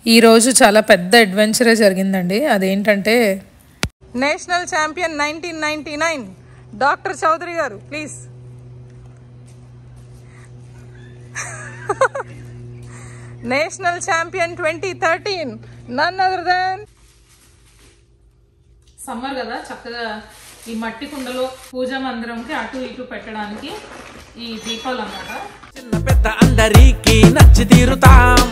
ఈరోజు చాలా పెద్ద అడ్వెంచరే జరిగిందండి అదేంటంటే national champion nineteen ninety nine doctor Chowdary garu please national champion twenty thirteen none other than summer కదా చక్కగా ఈ మట్టి కుండలో పూజా మందిరంకి అటు ఇటు పెట్టడానికి ఈ దీపాలు అన్నమాట చిన్న పెద్ద అందరికీ నచ్చి తీరుతాం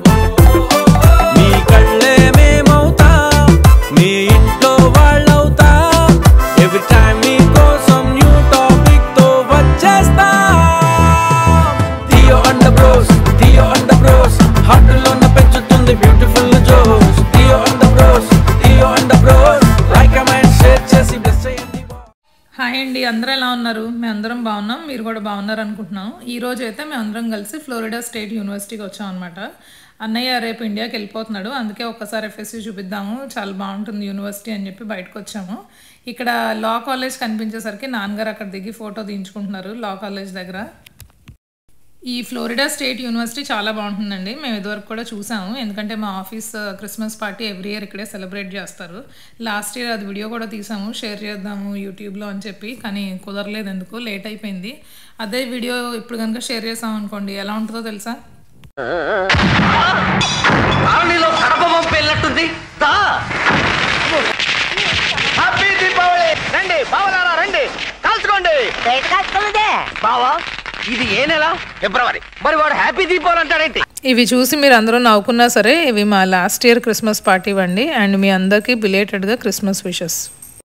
మీ కళ్ళే మేమవుతాం మీ ఇంట్లో వాళ్ళవుతాం ఎవ్రీ టైం మీ కోసం న్యూ టాపిక్ తో వచ్చేస్తాం Theo and Bros Theo and Bros హార్ట్లోన పెంచుతుంది బ్యూటిఫుల్ జోస్ Theo and Bros Theo and Bros like mind share చేసి బ్లెస్ చేయండి హాయ్ అండి అందరూ ఎలా ఉన్నారు మేము అందరం బాగున్నాం మీరు కూడా బాగున్నారు అనుకుంటున్నాం ఈ రోజు అయితే మేము అందరం కలిసి ఫ్లోరిడా స్టేట్ యూనివర్సిటీకి వచ్చాం అనమాట అన్నయ్య రేపు ఇండియాకి వెళ్ళిపోతున్నాడు అందుకే ఒక్కసారి ఎఫ్ఎస్సి చూపిద్దాము చాలా బాగుంటుంది యూనివర్సిటీ అని చెప్పి బయటకు వచ్చాము ఇక్కడ లా కాలేజ్ కనిపించేసరికి నాన్నగారు అక్కడ దిగి ఫోటో తీయించుకుంటున్నారు లా కాలేజ్ దగ్గర ఈ ఫ్లోరిడా స్టేట్ యూనివర్సిటీ చాలా బాగుంటుందండి మేము ఇదివరకు కూడా చూసాము ఎందుకంటే మా ఆఫీస్ ఆ, క్రిస్మస్ పార్టీ ఎవ్రీ ఇయర్ ఇక్కడే సెలబ్రేట్ చేస్తారు లాస్ట్ ఇయర్ అది వీడియో కూడా తీసాము షేర్ చేద్దాము యూట్యూబ్లో అని చెప్పి కానీ కుదరలేదు ఎందుకు లేట్ అయిపోయింది అదే వీడియో ఇప్పుడు కనుక షేర్ చేసాం అనుకోండి ఎలా ఉంటుందో తెలుసా కాలనీలో కడప పంపు వెళ్ళినట్టుంది దా హ్యాపీ దీపావళి రండి బావలారా రండి కాల్చుకోండి బావా ఇది ఏ నెల ఫిబ్రవరి మరి వాడు హ్యాపీ దీపావళి అంటాడేంటి ఇవి చూసి మీరు అందరూ నవ్వుకున్నా సరే ఇవి మా లాస్ట్ ఇయర్ క్రిస్మస్ పార్టీ ఇవ్వండి అండ్ మీ అందరికీ బిలేటెడ్గా క్రిస్మస్ విషెస్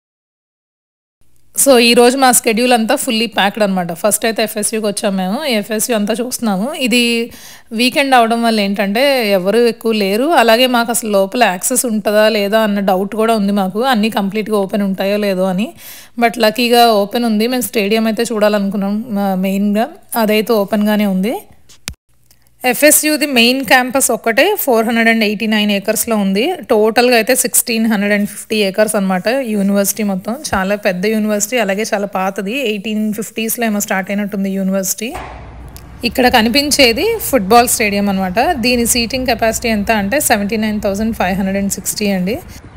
సో ఈ రోజు మా స్కెడ్యూల్ అంతా ఫుల్లీ ప్యాక్డ్ అనమాట ఫస్ట్ అయితే ఎఫ్ఎస్యూకి వచ్చాము మేము ఎఫ్ఎస్యూ అంతా చూస్తున్నాము ఇది వీకెండ్ అవడం వల్ల ఏంటంటే ఎవరు ఎక్కువ లేరు అలాగే మాకు అసలు లోపల యాక్సెస్ ఉంటుందా లేదా అన్న డౌట్ కూడా ఉంది మాకు అన్నీ కంప్లీట్గా ఓపెన్ ఉంటాయో లేదో అని బట్ లక్కీగా ఓపెన్ ఉంది మేము స్టేడియం అయితే చూడాలనుకున్నాం మెయిన్గా అదైతే ఓపెన్గానే ఉంది ఎఫ్ఎస్యుది మెయిన్ క్యాంపస్ ఒక్కటే four hundred and eighty nine ఏకర్స్లో ఉంది టోటల్గా అయితే sixteen hundred and fifty acres అనమాట యూనివర్సిటీ మొత్తం చాలా పెద్ద యూనివర్సిటీ అలాగే చాలా పాతది ఎయిటీన్ ఫిఫ్టీస్లో ఏమో స్టార్ట్ అయినట్టుంది యూనివర్సిటీ ఇక్కడ కనిపించేది ఫుట్బాల్ స్టేడియం అనమాట దీని సీటింగ్ కెపాసిటీ ఎంత అంటే seventy nine thousand five hundred and sixty అండి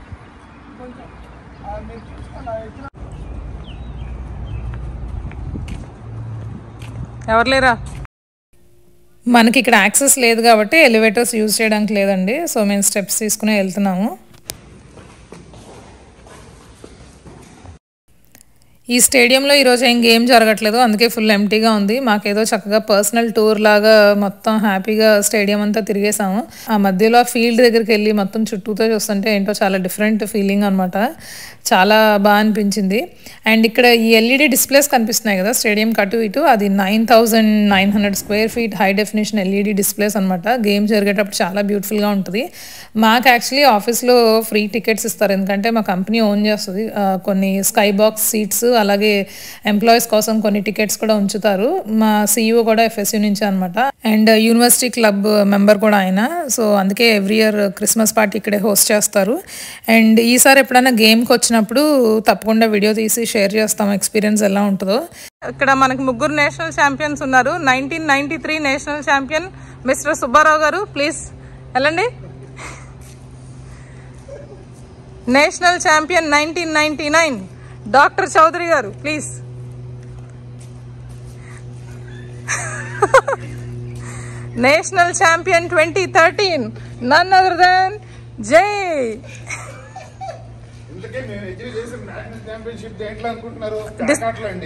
ఎవరు లేరా మనకి ఇక్కడ యాక్సెస్ లేదు కాబట్టి ఎలివేటర్స్ యూజ్ చేయడానికి లేదండి సో మేము స్టెప్స్ తీసుకుని వెళ్తున్నాము ఈ స్టేడియంలో ఈరోజు ఏం గేమ్ జరగట్లేదు అందుకే ఫుల్ ఎంటీగా ఉంది మాకేదో చక్కగా పర్సనల్ టూర్ లాగా మొత్తం హ్యాపీగా స్టేడియం అంతా తిరిగేసాము ఆ మధ్యలో ఆ ఫీల్డ్ దగ్గరికి వెళ్ళి మొత్తం చుట్టూతో చూస్తుంటే ఏంటో చాలా డిఫరెంట్ ఫీలింగ్ అనమాట చాలా బాగా అనిపించింది అండ్ ఇక్కడ ఈ ఎల్ఈడి డిస్ప్లేస్ కనిపిస్తున్నాయి కదా స్టేడియం కటు ఇటు అది nine thousand nine hundred square feet high definition LED displays అనమాట గేమ్ జరిగేటప్పుడు చాలా బ్యూటిఫుల్గా ఉంటుంది మాకు యాక్చువల్లీ ఆఫీస్లో ఫ్రీ టికెట్స్ ఇస్తారు ఎందుకంటే మా కంపెనీ ఓన్ చేస్తుంది ఆ, కొన్ని స్కై బాక్స్ సీట్స్ అలాగే ఎంప్లాయీస్ కోసం కొన్ని టికెట్స్ కూడా ఉంచుతారు మా సీఈఓ కూడా ఎఫ్ఎస్యూ నుంచి అనమాట అండ్ యూనివర్సిటీ క్లబ్ మెంబర్ కూడా ఆయన సో అందుకే ఎవ్రీ ఇయర్ క్రిస్మస్ పార్టీ ఇక్కడే హోస్ట్ చేస్తారు అండ్ ఈసారి ఎప్పుడైనా గేమ్కి వచ్చినప్పుడు తప్పకుండా వీడియో తీసి షేర్ చేస్తాం ఎక్స్పీరియన్స్ ఎలా ఉంటుందో ఇక్కడ మనకి ముగ్గురు నేషనల్ ఛాంపియన్స్ ఉన్నారు nineteen ninety three national champion mister Subbarao garu please వెళ్ళండి national champion nineteen ninety nine doctor Chowdary garu please national champion twenty thirteen none other than Jai ఇంతకే మేము ఎగ్రీ చేసిన నేషనల్ ఛాంపియన్షిప్ దేంట్లో అనుకుంటున్నారు ప్యాకాట్లో అండి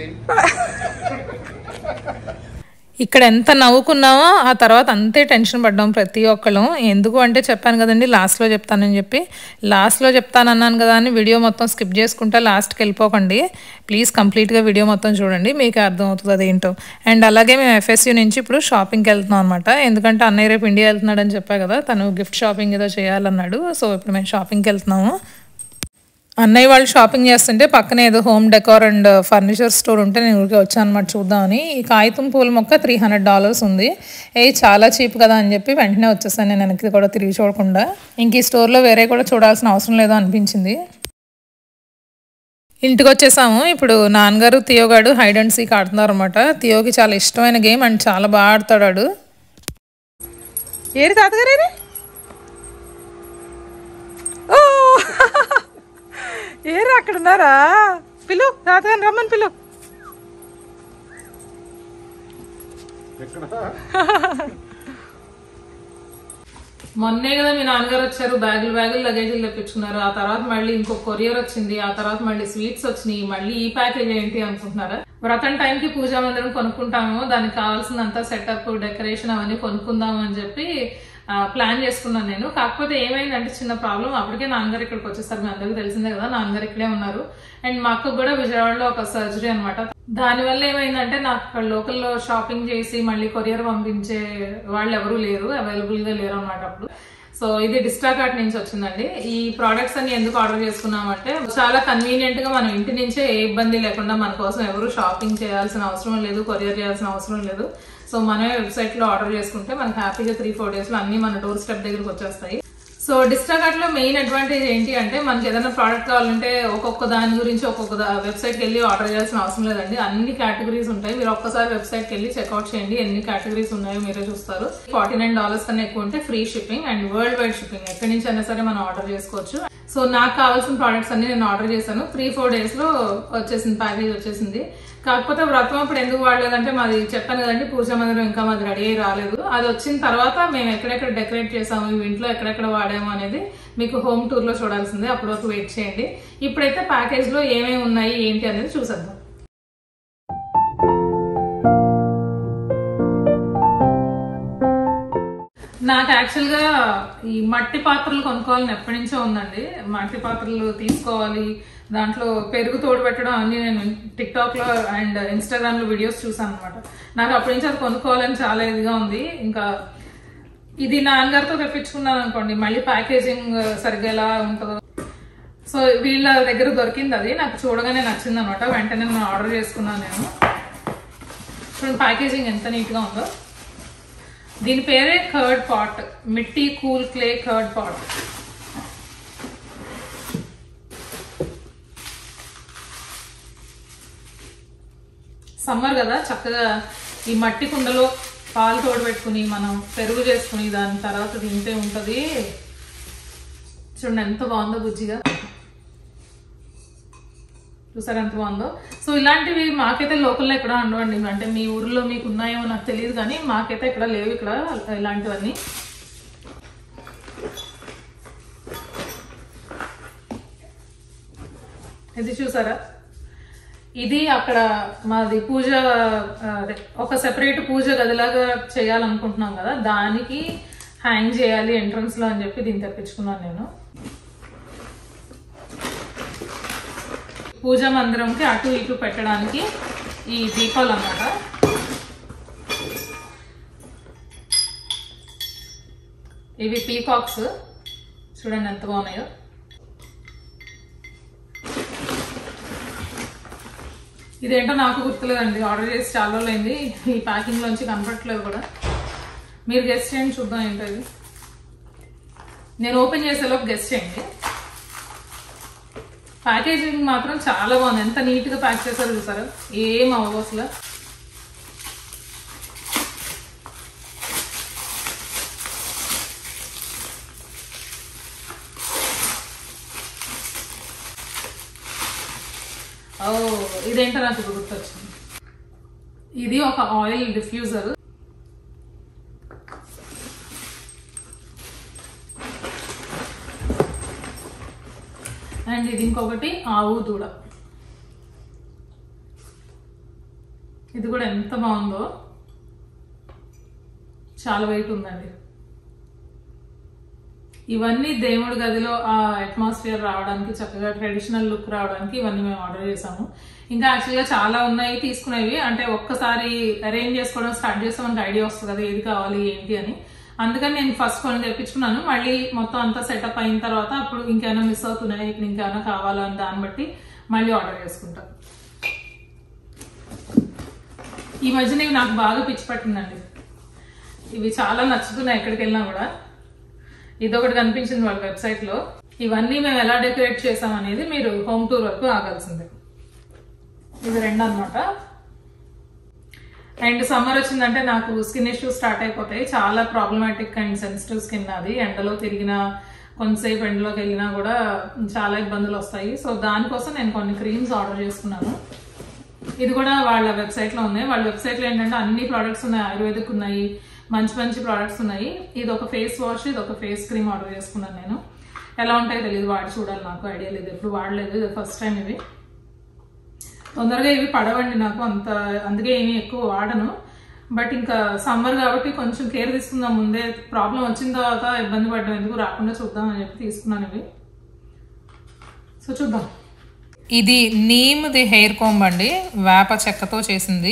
ఇక్కడ ఎంత నవ్వుకున్నామో ఆ తర్వాత అంతే టెన్షన్ పడ్డాం ప్రతి ఒక్కళ్ళం ఎందుకు అంటే చెప్పాను కదండి లాస్ట్లో చెప్తానని చెప్పి లాస్ట్లో చెప్తానన్నాను కదా అని వీడియో మొత్తం స్కిప్ చేసుకుంటే లాస్ట్కి వెళ్ళిపోకండి ప్లీజ్ కంప్లీట్గా వీడియో మొత్తం చూడండి మీకు అర్థమవుతుంది అదేంటో అండ్ అలాగే మేము ఎఫ్ఎస్యూ నుంచి ఇప్పుడు షాపింగ్కి వెళ్తున్నాం అనమాట ఎందుకంటే అన్నయ్య రేపు ఇండియా వెళ్తున్నాడని చెప్పా కదా తను గిఫ్ట్ షాపింగ్ ఏదో చేయాలన్నాడు సో ఇప్పుడు మేము షాపింగ్కి వెళ్తున్నాము అన్నయ్య వాళ్ళు షాపింగ్ చేస్తుంటే పక్కనే ఏదో home decor and furniture store ఉంటే నేను ఊరికే వచ్చాను అనమాట చూద్దామని ఈ కాగితం పూల మొక్క త్రీ హండ్రెడ్ డాలర్స్ ఉంది ఏ చాలా చీప్ కదా అని చెప్పి వెంటనే వచ్చేసాను నేను వెనక్కి కూడా తిరిగి చూడకుండా ఇంక ఈ స్టోర్లో వేరే కూడా చూడాల్సిన అవసరం లేదో అనిపించింది ఇంటికి వచ్చేసాము ఇప్పుడు నాన్నగారు తియోగాడు హైడ్ అండ్ సీక్ ఆడుతున్నారు అనమాట తియోకి చాలా ఇష్టమైన గేమ్ అండ్ చాలా బాగా ఆడతాడు వాడు. ఏరి తాతగారు ఏరి ఏరా అక్కడ ఉన్నారా పిలు తాతగాని రమ్మని పిలు మొన్నే కదా మీ నాన్నగారు వచ్చారు బ్యాగులు బ్యాగులు లగేజీలు తెప్పించుకున్నారు ఆ తర్వాత మళ్ళీ ఇంకో కొరియర్ వచ్చింది ఆ తర్వాత మళ్ళీ స్వీట్స్ వచ్చినాయి మళ్ళీ ఈ ప్యాకేజ్ ఏంటి అనుకుంటున్నారా వ్రతం టైంకి పూజా మందిరం కొనుక్కుంటాము దానికి కావాల్సినంత సెటప్ డెకరేషన్ అవన్నీ కొనుక్కుందాము అని చెప్పి ఆ, ప్లాన్ చేసుకున్నాను నేను కాకపోతే ఏమైందంటే చిన్న ప్రాబ్లం అప్పటికే నాన్నగారు ఇక్కడికి వచ్చేస్తారు మీ అందరికీ తెలిసిందే కదా నాన్నగారు ఇక్కడే ఉన్నారు అండ్ మా అక్క కూడా విజయవాడలో ఒక సర్జరీ అనమాట దానివల్ల ఏమైందంటే నాకు అక్కడ లోకల్లో షాపింగ్ చేసి మళ్ళీ కొరియర్ పంపించే వాళ్ళు ఎవరూ లేరు అవైలబుల్ గా లేరు అనమాట అప్పుడు సో ఇది డిస్టాకార్ట్ నుంచి వచ్చిందండి ఈ ప్రోడక్ట్స్ అన్ని ఎందుకు ఆర్డర్ చేసుకున్నామంటే చాలా కన్వీనియంట్ గా మనం ఇంటి నుంచే ఏ ఇబ్బంది లేకుండా మన కోసం ఎవరు షాపింగ్ చేయాల్సిన అవసరం లేదు కొరియర్ చేయాల్సిన అవసరం లేదు సో మనమే వెబ్సైట్ లో ఆర్డర్ చేసుకుంటే మనకి హ్యాపీగా త్రీ ఫోర్ డేస్ లో అన్ని మన డోర్ స్టెప్ దగ్గరకు వచ్చేస్తాయి సో డిస్టాకార్ట్ లో మెయిన్ అడ్వాంటేజ్ ఏంటి అంటే మనకి ఏదైనా ప్రోడక్ట్ కావాలంటే ఒక్కొక్క దాని గురించి ఒక్కొక్క వెబ్సైట్ కి వెళ్ళి ఆర్డర్ చేయాల్సిన అవసరం లేదండి అన్ని కేటగిరీస్ ఉంటాయి మీరు ఒక్కసారి వెబ్సైట్ కి వెళ్ళి చెక్అవుట్ చేయండి ఎన్ని కేటగిరీస్ ఉన్నాయో మీరే చూస్తారు ఫార్టీ నైన్ డాలర్స్ కన్నా ఎక్కువ ఉంటే free shipping and world wide shipping ఎక్కడి నుంచి అయినా సరే మనం ఆర్డర్ చేసుకోవచ్చు సో నాకు కావాల్సిన ప్రోడక్ట్స్ అన్ని నేను ఆర్డర్ చేశాను త్రీ ఫోర్ డేస్ లో వచ్చేసింది ప్యాకేజ్ వచ్చేసింది కాకపోతే వ్రతం అప్పుడు ఎందుకు వాడలేదంటే మాది చెప్పాను కదండి పూజా మందిరం ఇంకా మాది రెడీ అయ్యి రాలేదు అది వచ్చిన తర్వాత మేము ఎక్కడెక్కడ డెకరేట్ చేసాము ఇవి ఇంట్లో ఎక్కడెక్కడ వాడాము అనేది మీకు హోమ్ టూర్ లో చూడాల్సిందే అప్పటి వరకు వెయిట్ చేయండి ఇప్పుడైతే ప్యాకేజ్ లో ఏమేమి ఉన్నాయి ఏంటి అనేది చూసేద్దాం నాకు యాక్చువల్ గా ఈ మట్టి పాత్రలు కొనుక్కోవాలని ఎప్పటి నుంచో ఉందండి మట్టి పాత్రలు తీసుకోవాలి దాంట్లో పెరుగు తోడు పెట్టడం అన్ని నేను టిక్ టాక్ లో అండ్ ఇన్స్టాగ్రామ్ లో వీడియోస్ చూసాను అనమాట నాకు అప్పటి నుంచి అది కొనుక్కోవాలని చాలా ఇదిగా ఉంది ఇంకా ఇది నాన్నగారితో తెప్పించుకున్నాను అనుకోండి మళ్ళీ ప్యాకేజింగ్ సరిగ్గా ఎలా ఉంటుందో సో వీళ్ళ దగ్గర దొరికింది అది నాకు చూడగానే నచ్చింది అనమాట వెంటనే నేను ఆర్డర్ చేసుకున్నాను నేను చూడండి ప్యాకేజింగ్ ఎంత నీట్ గా ఉందో దీని పేరే curd pot Mitticool clay curd pot summer కదా చక్కగా ఈ మట్టి కుండలో పాలు తోడు పెట్టుకుని మనం పెరుగు చేసుకుని దాని తర్వాత తింటే ఉంటది చూడండి ఎంత బాగుందో బుజ్జిగా చూసారు ఎంత బాగుందో సో ఇలాంటివి మాకైతే లోకల్లో ఎక్కడ ఉండవండి అంటే మీ ఊర్లో మీకు ఉన్నాయేమో నాకు తెలియదు కానీ మాకైతే ఇక్కడ లేవు ఇక్కడ ఇలాంటివన్నీ ఇది చూసారా ఇది అక్కడ మాది పూజ ఆ, అదే, ఒక సెపరేట్ పూజ గదిలాగా చేయాలనుకుంటున్నాం కదా దానికి హ్యాంగ్ చేయాలి ఎంట్రన్స్ లో అని చెప్పి దీన్ని తెప్పించుకున్నాను నేను పూజా మందిరంకి అటు ఇటు పెట్టడానికి ఈ దీపాలు అన్నమాట ఇవి పీకాక్స్ చూడండి ఎంత బాగున్నాయో ఇదేంటో నాకు గుర్తులేదండి ఆర్డర్ చేసి చాలా రోజులైంది ఈ ప్యాకింగ్ లోంచి కనపట్లేదు కూడా మీరు గెస్ట్ చేయండి చూద్దాం ఏంటో ఇది నేను ఓపెన్ చేసేలోపు గెస్ట్ చేయండి ప్యాకేజింగ్ మాత్రం చాలా బాగుంది ఎంత నీట్ గా ప్యాక్ చేశారు చూసారు ఏం అవ్వవు అసలు ఓ ఇదేంటో నాకు ఇప్పుడు గుర్తొచ్చింది ఇది ఒక ఆయిల్ డిఫ్యూజర్ అండ్ ఇది ఇంకొకటి ఆవు దూడ ఇది కూడా ఎంత బాగుందో చాలా వెయిట్ ఉందండి ఇవన్నీ దేవుడి గదిలో ఆ అట్మాస్ఫియర్ రావడానికి చక్కగా ట్రెడిషనల్ లుక్ రావడానికి ఇవన్నీ మేము ఆర్డర్ చేసాము ఇంకా యాక్చువల్గా చాలా ఉన్నాయి తీసుకునేవి అంటే ఒక్కసారి అరేంజ్ చేసుకోవడం స్టార్ట్ చేస్తే మనకి ఐడియా వస్తుంది కదా ఏది కావాలి ఏంటి అని అందుకని నేను ఫస్ట్ కొన్ని తెప్పించుకున్నాను మళ్ళీ మొత్తం అంతా సెటప్ అయిన తర్వాత అప్పుడు ఇంకేమైనా మిస్ అవుతున్నాయి ఇక్కడ ఇంకేమైనా కావాలా అని దాన్ని బట్టి మళ్ళీ ఆర్డర్ చేసుకుంటాం ఈ మధ్యన ఇవి నాకు బాగా పిచ్చి పట్టిందండి ఇవి చాలా నచ్చుతున్నాయి ఎక్కడికి వెళ్ళినా కూడా ఇదొకటి కనిపించింది వాళ్ళ వెబ్సైట్ లో ఇవన్నీ మేము ఎలా డెకరేట్ చేసాం అనేది మీరు హోమ్ టూర్ వరకు ఆగాల్సిందే ఇది రెండు అనమాట అండ్ సమ్మర్ వచ్చిందంటే నాకు స్కిన్ ఇష్యూస్ స్టార్ట్ అయిపోతాయి చాలా ప్రాబ్లమాటిక్ అండ్ సెన్సిటివ్ స్కిన్ అది ఎండలో తిరిగిన కొంతసేపు ఎండలోకి వెళ్ళినా కూడా చాలా ఇబ్బందులు వస్తాయి సో దానికోసం నేను కొన్ని క్రీమ్స్ ఆర్డర్ చేసుకున్నాను ఇది కూడా వాళ్ళ వెబ్సైట్ లో ఉంది వాళ్ళ వెబ్సైట్ లో ఏంటంటే అన్ని ప్రోడక్ట్స్ ఉన్నాయి ఆయుర్వేదిక్ ఉన్నాయి మంచి మంచి ప్రోడక్ట్స్ ఉన్నాయి ఇది ఒక ఫేస్ వాష్ ఇది ఒక ఫేస్ క్రీమ్ ఆర్డర్ చేసుకున్నాను నేను ఎలా ఉంటాయో తెలియదు వాడి చూడాలి నాకు ఐడియా లేదు ఎప్పుడు వాడలేదు ఇది ఫస్ట్ టైం ఇవి తొందరగా ఇవి పడవండి నాకు అంత అందుకే ఏమి ఎక్కువ వాడను బట్ ఇంకా సమ్మర్ కాబట్టి కొంచెం కేర్ తీసుకుందాం ముందే ప్రాబ్లం వచ్చిన తర్వాత ఇబ్బంది పడ్డం ఎందుకు రాకుండా చూద్దాం అని చెప్పి తీసుకున్నాను ఇవి సో చూద్దాం ఇది నీమ్ది హెయిర్ కోంబ్ అండి వేప చెక్కతో చేసింది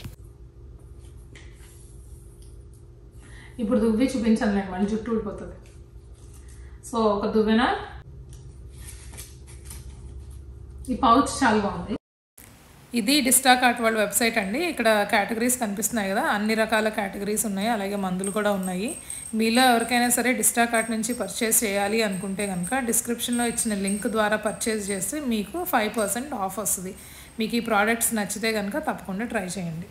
ఇప్పుడు దువ్వి చూపించాను నేను మళ్ళీ జుట్టు ఊడిపోతుంది సో ఒక దువ్వెన ఈ పౌచ్ చాలా బాగుంది ఇది డిస్టాకార్ట్ వాళ్ళ వెబ్సైట్ అండి ఇక్కడ కేటగిరీస్ కనిపిస్తున్నాయి కదా అన్ని రకాల కేటగిరీస్ ఉన్నాయి అలాగే మందులు కూడా ఉన్నాయి మీలో ఎవరికైనా సరే డిస్టాకార్ట్ నుంచి పర్చేస్ చేయాలి అనుకుంటే కనుక డిస్క్రిప్షన్లో ఇచ్చిన లింక్ ద్వారా పర్చేస్ చేస్తే మీకు ఫైవ్ పర్సెంట్ ఆఫ్ వస్తుంది మీకు ఈ ప్రోడక్ట్స్ నచ్చితే కనుక తప్పకుండా ట్రై చేయండి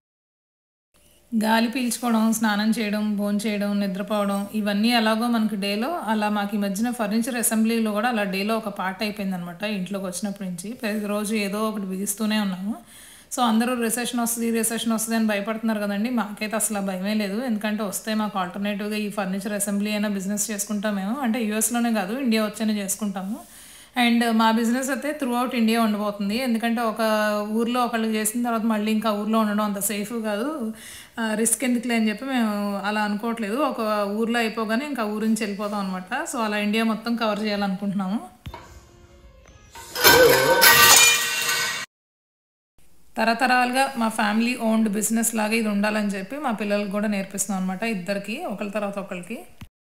గాలి పీల్చుకోవడం స్నానం చేయడం భోజనం చేయడం నిద్రపోవడం ఇవన్నీ ఎలాగో మనకి డేలో అలా మాకు ఈ మధ్యన ఫర్నిచర్ అసెంబ్లీలో కూడా అలా డేలో ఒక పార్ట్ అయిపోయింది అనమాట ఇంట్లోకి వచ్చినప్పటి నుంచి ప్రతిరోజు ఏదో ఒకటి బిగిస్తూనే ఉన్నాము సో అందరూ రిసెషన్ వస్తుంది రిసెషన్ వస్తుంది అని భయపడుతున్నారు కదండి మాకైతే అసలు ఆ భయమే లేదు ఎందుకంటే వస్తే మాకు ఆల్టర్నేటివ్గా ఈ ఫర్నిచర్ అసెంబ్లీ అయినా బిజినెస్ చేసుకుంటాం మేము అంటే యూఎస్లోనే కాదు ఇండియా వచ్చేనే చేసుకుంటాము అండ్ మా బిజినెస్ అయితే త్రూ అవుట్ ఇండియా ఉండబోతుంది ఎందుకంటే ఒక ఊర్లో ఒకళ్ళు చేసిన తర్వాత మళ్ళీ ఇంకా ఊర్లో ఉండడం అంత సేఫ్ కాదు రిస్క్ ఎందుకులే అని చెప్పి మేము అలా అనుకోవట్లేదు ఒక ఊర్లో అయిపోగానే ఇంకా ఊరు నుంచి వెళ్ళిపోతాం అనమాట సో అలా ఇండియా మొత్తం కవర్ చేయాలనుకుంటున్నాము తరతరాలుగా మా ఫ్యామిలీ ఓన్డ్ బిజినెస్ లాగా ఇది ఉండాలని చెప్పి మా పిల్లలకు కూడా నేర్పిస్తున్నాం అనమాట ఇద్దరికి ఒకరి తర్వాత ఒకరికి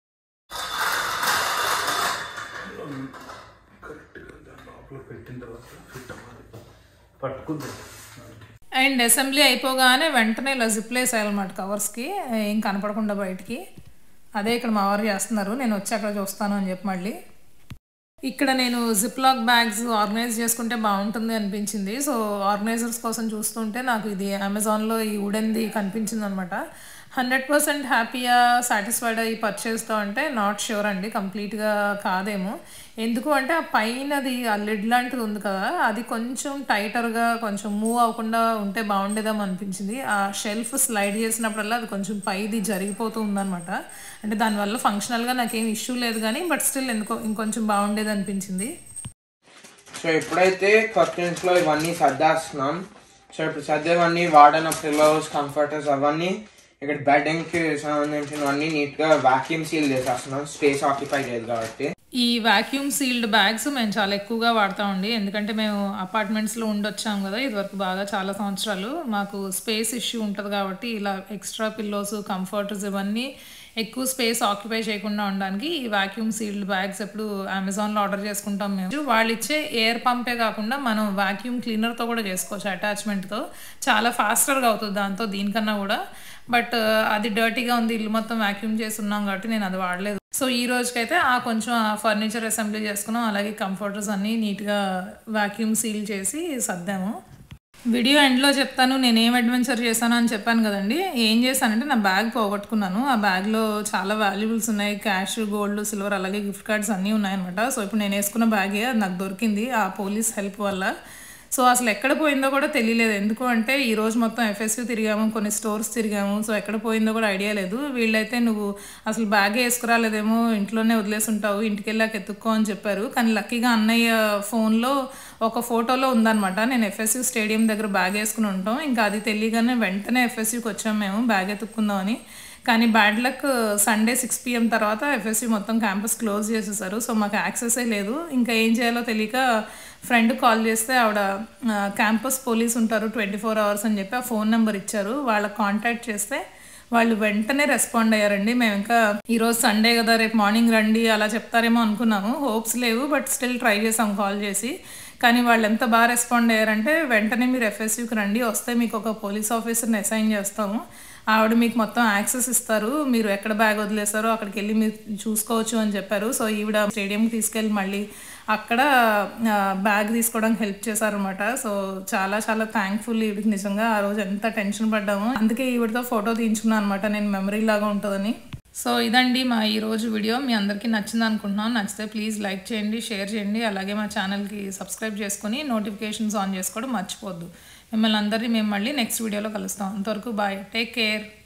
అండ్ అసెంబ్లీ అయిపోగానే వెంటనే ఇలా జిప్లు వేసేయాలన్నమాట కవర్స్కి ఏం కనపడకుండా బయటికి అదే ఇక్కడ మా వారు చేస్తున్నారు నేను వచ్చి అక్కడ చూస్తాను అని చెప్పి మళ్ళీ ఇక్కడ నేను జిప్ లాక్ బ్యాగ్స్ ఆర్గనైజ్ చేసుకుంటే బాగుంటుంది అనిపించింది సో ఆర్గనైజర్స్ కోసం చూస్తుంటే నాకు ఇది అమెజాన్లో ఈ వుడెన్ది కనిపించింది అనమాట హండ్రెడ్ పర్సెంట్ హ్యాపీగా సాటిస్ఫైడ్ అయ్యి పర్చేస్తో అంటే నాట్ ష్యూర్ అండి కంప్లీట్గా కాదేమో ఎందుకు అంటే ఆ పైనది ఆ లిడ్ లాంటిది ఉంది కదా అది కొంచెం టైటర్గా కొంచెం మూవ్ అవ్వకుండా ఉంటే బాగుండేదేమో అనిపించింది ఆ షెల్ఫ్ స్లైడ్ చేసినప్పుడల్లా అది కొంచెం పైది జరిగిపోతూ ఉందన్నమాట అంటే దానివల్ల ఫంక్షనల్గా నాకేం ఇష్యూ లేదు కానీ బట్ స్టిల్ ఎందుకో ఇంకొంచెం బాగుండేది అనిపించింది సో ఎప్పుడైతే కర్టెన్స్ లో ఇవన్నీ సర్దేస్తున్నాం సో ఇప్పుడు సర్దేవన్నీ వాడిన పిల్లోస్ కంఫర్టర్స్ అవన్నీ ఇక్కడ బెడ్డింగ్ కి సంబంధించినవన్నీ నీట్ గా వాక్యూమ్ సీల్ చేసేస్తున్నాం స్పేస్ ఆక్యుపై చేయదు కాబట్టి ఈ వాక్యూమ్ సీల్డ్ బ్యాగ్స్ మేము చాలా ఎక్కువగా వాడతామండి ఎందుకంటే మేము అపార్ట్మెంట్స్లో ఉండొచ్చాం కదా ఇదివరకు బాగా చాలా సంవత్సరాలు మాకు స్పేస్ ఇష్యూ ఉంటుంది కాబట్టి ఇలా ఎక్స్ట్రా పిల్లోస్ కంఫర్టర్స్ ఇవన్నీ ఎక్కువ స్పేస్ ఆక్యుపై చేయకుండా ఉండడానికి ఈ వాక్యూమ్ సీల్డ్ బ్యాగ్స్ ఎప్పుడు అమెజాన్లో ఆర్డర్ చేసుకుంటాం మేము వాళ్ళు ఇచ్చే ఎయిర్ పంపే కాకుండా మనం వాక్యూమ్ క్లీనర్తో కూడా చేసుకోవచ్చు అటాచ్మెంట్తో చాలా ఫాస్టర్గా అవుతుంది దాంతో దీనికన్నా కూడా బట్ అది డర్టీగా ఉంది ఇల్లు మొత్తం వాక్యూమ్ చేసి ఉన్నాం కాబట్టి నేను అది వాడలేదు సో ఈ రోజుకైతే ఆ కొంచెం ఆ ఫర్నిచర్ అసెంబ్లీ చేసుకున్నాం అలాగే కంఫర్టర్స్ అన్నీ నీట్గా వాక్యూమ్ సీల్ చేసి సర్దాము వీడియో ఎండ్లో చెప్తాను నేను ఏం అడ్వెంచర్ చేశాను అని చెప్పాను కదండి ఏం చేశానంటే నా బ్యాగ్ పోగొట్టుకున్నాను ఆ బ్యాగ్లో చాలా వాల్యుబుల్స్ ఉన్నాయి క్యాష్ గోల్డ్ సిల్వర్ అలాగే గిఫ్ట్ కార్డ్స్ అన్నీ ఉన్నాయన్నమాట సో ఇప్పుడు నేను వేసుకున్న బ్యాగే అది నాకు దొరికింది ఆ పోలీస్ హెల్ప్ వల్ల సో అసలు ఎక్కడ పోయిందో కూడా తెలియలేదు ఎందుకు అంటే ఈ రోజు మొత్తం ఎఫ్ఎస్యూ తిరిగాము కొన్ని స్టోర్స్ తిరిగాము సో ఎక్కడ పోయిందో కూడా ఐడియా లేదు వీళ్ళైతే నువ్వు అసలు బ్యాగ్ వేసుకురాలేదేమో ఇంట్లోనే వదిలేసి ఉంటావు ఇంటికి వెళ్ళాక ఎత్తుక్కో అని చెప్పారు కానీ లక్కీగా అన్నయ్య ఫోన్లో ఒక ఫోటోలో ఉందన్నమాట నేను ఎఫ్ఎస్యూ స్టేడియం దగ్గర బ్యాగ్ వేసుకుని ఉంటాం ఇంకా అది తెలియగానే వెంటనే ఎఫ్ఎస్యూకి వచ్చాము మేము బ్యాగ్ ఎత్తుక్కుందామని కానీ bad luck Sunday six PM తర్వాత ఎఫ్ఎస్సి మొత్తం క్యాంపస్ క్లోజ్ చేసేసారు సో మాకు యాక్సెసే లేదు ఇంకా ఏం చేయాలో తెలియక ఫ్రెండ్ కాల్ చేస్తే ఆవిడ క్యాంపస్ పోలీస్ ఉంటారు ట్వంటీ ఫోర్ అవర్స్ అని చెప్పి ఆ ఫోన్ నెంబర్ ఇచ్చారు వాళ్ళకి కాంటాక్ట్ చేస్తే వాళ్ళు వెంటనే రెస్పాండ్ అయ్యారండి మేము ఇంకా ఈరోజు సండే కదా రేపు మార్నింగ్ రండి అలా చెప్తారేమో అనుకున్నాము హోప్స్ లేవు బట్ స్టిల్ ట్రై చేసాం కాల్ చేసి కానీ వాళ్ళు ఎంత బాగా రెస్పాండ్ అయ్యారంటే వెంటనే మీరు ఎఫ్ఎస్యూకి రండి వస్తే మీకు ఒక పోలీస్ ఆఫీసర్ని అసైన్ చేస్తాము ఆవిడ మీకు మొత్తం యాక్సెస్ ఇస్తారు మీరు ఎక్కడ బ్యాగ్ వదిలేస్తారో అక్కడికి వెళ్ళి మీరు చూసుకోవచ్చు అని చెప్పారు సో ఈవిడ స్టేడియంకి తీసుకెళ్ళి మళ్ళీ అక్కడ బ్యాగ్ తీసుకోవడానికి హెల్ప్ చేశారనమాట సో చాలా చాలా థ్యాంక్ఫుల్ ఈవిడికి నిజంగా ఆ రోజు ఎంత టెన్షన్ పడ్డాము అందుకే ఈవిడతో ఫోటో తీయించుకున్నాను అనమాట నేను మెమరీ లాగా ఉంటుందని సో ఇదండి మా ఈరోజు వీడియో మీ అందరికీ నచ్చింది అనుకుంటున్నాను నచ్చితే ప్లీజ్ లైక్ చేయండి షేర్ చేయండి అలాగే మా ఛానల్కి సబ్స్క్రైబ్ చేసుకొని నోటిఫికేషన్స్ ఆన్ చేసుకోవడం మర్చిపోద్దు మిమ్మల్ని అందరినీ మేము మళ్ళీ నెక్స్ట్ వీడియోలో కలుస్తాం అంతవరకు బాయ్ టేక్ కేర్